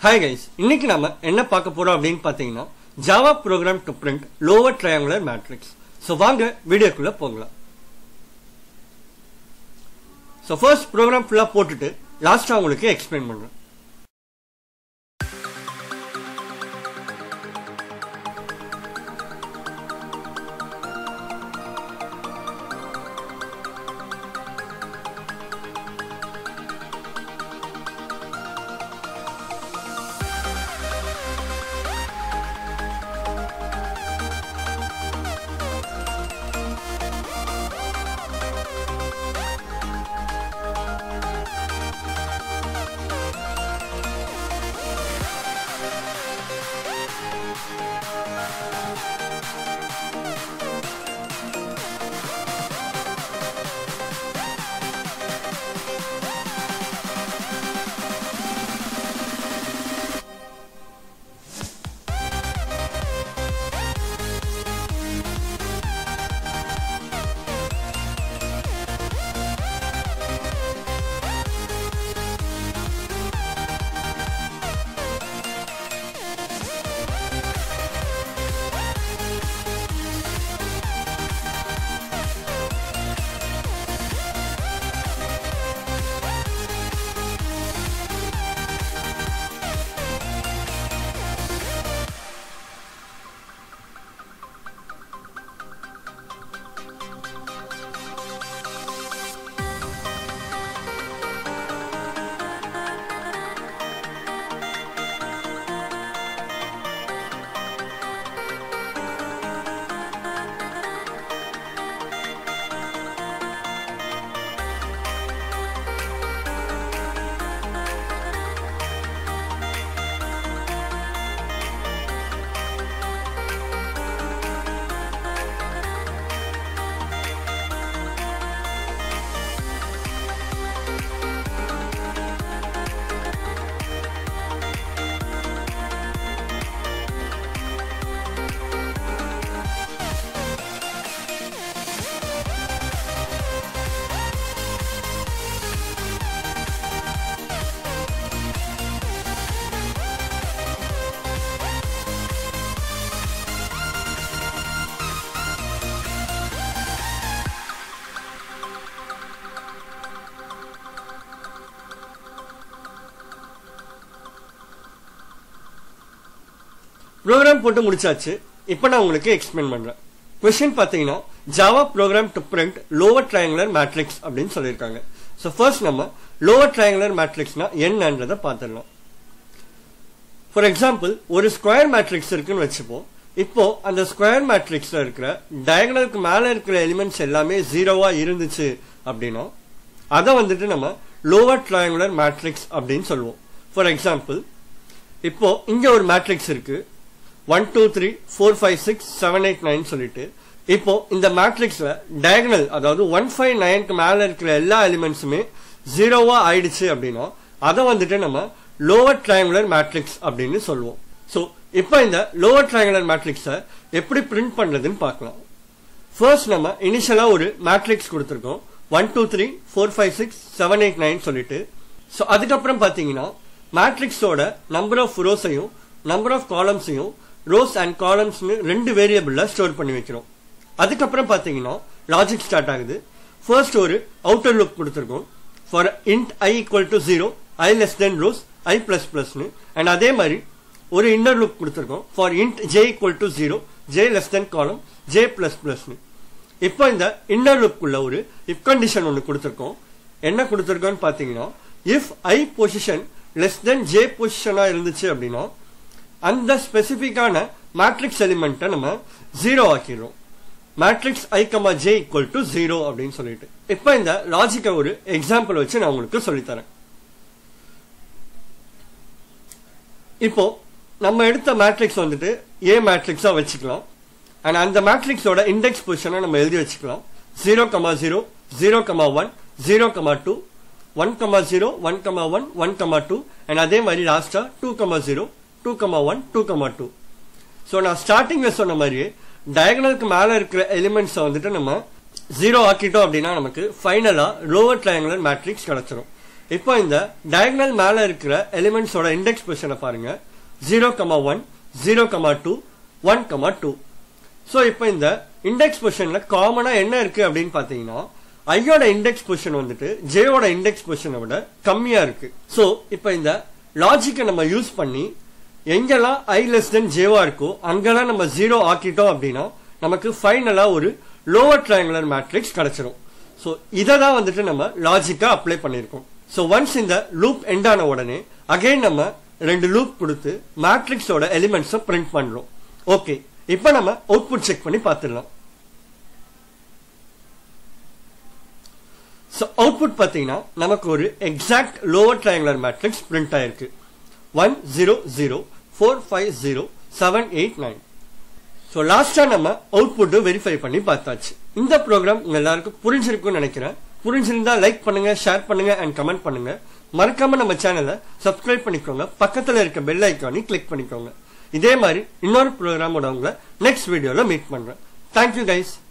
hi guys இன்னைக்கு நாம என்ன பார்க்க போறோம் அப்படின்னு பாத்தீங்கன்னா Java program to print lower triangular matrix so வாங்க வீடியோக்குள்ள போகலாம் ஸோ ஃபர்ஸ்ட் ப்ரோக்ராம் ஃபுல்லா போட்டுட்டு லாஸ்டா உங்களுக்கு எக்ஸ்பிளைன் பண்றேன் ப்ரோக்ராம் போட்டு முடிச்சாச்சு இப்போ நான் உங்களுக்கு எக்ஸ்பிளைன் பண்றேன் கொஸ்டின் பாத்தீங்கன்னா Java program to print lower triangular matrix அப்படின்னு சொல்லியிருக்காங்க ஸோ ஃபர்ஸ்ட் நம்ம லோவர் ட்ரையாங்குலர் மேட்ரிக்ஸ்னா என்னன்றதை பார்த்துடலாம் ஃபார் எக்ஸாம்பிள் ஒரு ஸ்கொயர் மேட்ரிக்ஸ் இருக்குன்னு வச்சுப்போம் இப்போ அந்த ஸ்கொயர் மேட்ரிக்ஸ்ல இருக்கிற டயகனலுக்கு மேல இருக்கிற எலிமெண்ட்ஸ் எல்லாமே ஜீரோவா இருந்துச்சு அப்படின்னா அதை வந்துட்டு நம்ம லோவர் ட்ரையாங்குலர் மேட்ரிக்ஸ் அப்படின்னு சொல்லுவோம் ஃபார் எக்ஸாம்பிள் இப்போ இங்க ஒரு மேட்ரிக்ஸ் இருக்கு one two three four five six seven eight nine சொல்லிட்டு இப்போ இந்த மேட்ரிக்ஸ்ல டயகனல் அதாவது ஒன் ஃபைவ் நைனுக்கு மேல இருக்கிற எல்லா எலிமெண்ட்ஸுமே ஜீரோவா ஆயிடுச்சு அப்படின்னா அதை வந்துட்டு நம்ம லோவர் ட்ரையாங்குலர் மேட்ரிக்ஸ் அப்படின்னு சொல்லுவோம் ஸோ இப்போ இந்த லோவர் ட்ரையாங்குலர் மேட்ரிக்ஸை எப்படி பிரிண்ட் பண்றதுன்னு பார்க்கலாம் ஃபர்ஸ்ட் நம்ம இனிஷியலா ஒரு மேட்ரிக்ஸ் கொடுத்துருக்கோம் one two three four five six seven eight nine சொல்லிட்டு ஸோ அதுக்கப்புறம் பார்த்தீங்கன்னா மேட்ரிக்ஸோட நம்பர் ஆஃப் ரோஸையும் நம்பர் ஆஃப் காலம்ஸையும் ரோஸ் அண்ட் காலம்ஸ்னு ரெண்டு வேரியபிள்ல ஸ்டோர் பண்ணி வைக்கிறோம் அதுக்கப்புறம் பார்த்தீங்கன்னா லாஜிக் ஸ்டார்ட் ஆகுது ஃபர்ஸ்ட் ஒரு அவுட்டர் லுக் கொடுத்துருக்கோம் for int i equal to zero i less than rows i plus பிளஸ்னு அண்ட் அதே மாதிரி ஒரு இன்னர் லுக் கொடுத்துருக்கோம் for int j equal to zero j less than column j plus பிளஸ்னு இப்போ இந்த இன்னர் லுக்குள்ள ஒரு இஃப் கண்டிஷன் ஒன்று கொடுத்துருக்கோம் என்ன கொடுத்துருக்கோம்னு பார்த்தீங்கன்னா if i position less than j பொசிஷனா இருந்துச்சு அப்படின்னா அந்த ஸ்பெசிபிக்கான மேட்ரிக்ஸ் எலிமெண்ட்டை நம்ம ஜீரோ ஆக்கிடுறோம் matrix i comma j equal to zero அப்படின்னு சொல்லிட்டு இப்போ இந்த லாஜிக்கை ஒரு எக்ஸாம்பிள் வச்சு நான் உங்களுக்கு சொல்லித்தரேன் இப்போ நம்ம எடுத்த மேட்ரிக்ஸ் வந்துட்டு ஏ மேட்ரிக்ஸா வச்சுக்கலாம் அண்ட் அந்த மேட்ரிக்ஸோட இண்டெக்ஸ் பொசிஷனை நம்ம எழுதி வச்சுக்கலாம் zero comma zero zero comma one zero comma two one comma zero one comma one one comma two and அதே மாதிரி லாஸ்டா two comma zero two comma one two comma two so நான் ஸ்டார்டிங்ல சொன்ன மாதிரியே டயகனலுக்கு மேல இருக்கிற எலிமெண்ட்ஸை வந்துட்டு நம்ம ஜீரோ ஆக்கிட்டோம் அப்படின்னா நமக்கு ஃபைனலா லோவர் ட்ரையாங்குலர் மேட்ரிக்ஸ் கிடைச்சிரும் இப்போ இந்த டயகனல் மேல இருக்கிற எலிமெண்ட்ஸோட இண்டெக்ஸ் பொசிஷனை பாருங்க zero comma one zero comma two one comma two so இப்போ இந்த இண்டெக்ஸ் பொசிஷன்ல காமனா என்ன இருக்கு அப்படின்னு பாத்தீங்கன்னா ஐயோட இண்டெக்ஸ் பொசிஷன் வந்துட்டு ஜேயோட இண்டெக்ஸ் பொசிஷனை விட கம்மியா இருக்கு ஸோ இப்போ இந்த லாஜிக்கை நம்ம யூஸ் பண்ணி எங்கெல்லாம் ஐ லெஸ் தென் ஜேவா இருக்கோ அங்கெல்லாம் நம்ம ஜீரோ ஆக்கிட்டோம் அப்படின்னா நமக்கு ஃபைனலா ஒரு லோவர் ட்ரையாங்குலர் மேட்ரிக்ஸ் கிடைச்சிரும் ஸோ இதை தான் வந்துட்டு நம்ம லாஜிக்கா அப்ளை பண்ணியிருக்கோம் ஸோ ஒன்ஸ் இந்த லூப் எண்ட் ஆன உடனே அகைன் நம்ம ரெண்டு லூப் கொடுத்து மேட்ரிக்ஸோட எலிமெண்ட்ஸை பிரிண்ட் பண்றோம் ஓகே இப்போ நம்ம அவுட்புட் செக் பண்ணி பார்த்துடலாம் ஸோ அவுட்புட் பார்த்தீங்கன்னா நமக்கு ஒரு exact lower triangular matrix print ஆயிருக்கு one zero zero four five zero seven eight nine so லாஸ்டா நம்ம அவுட்புட் வெரிஃபை பண்ணி பார்த்தாச்சு இந்த ப்ரோக்ராம் உங்க எல்லாருக்கும் புரிஞ்சிருக்கும்னு நினைக்கிறேன் புரிஞ்சிருந்தா லைக் பண்ணுங்க ஷேர் பண்ணுங்க அண்ட் கமெண்ட் பண்ணுங்க மறக்காம நம்ம சேனலை சப்ஸ்கிரைப் பண்ணிக்கோங்க பக்கத்துல இருக்க பெல் ஐக்கானி கிளிக் பண்ணிக்கோங்க இதே மாதிரி இன்னொரு ப்ரோக்ராமோட உங்களை நெக்ஸ்ட் வீடியோல மீட் பண்றேன் தேங்க்யூ கைஸ்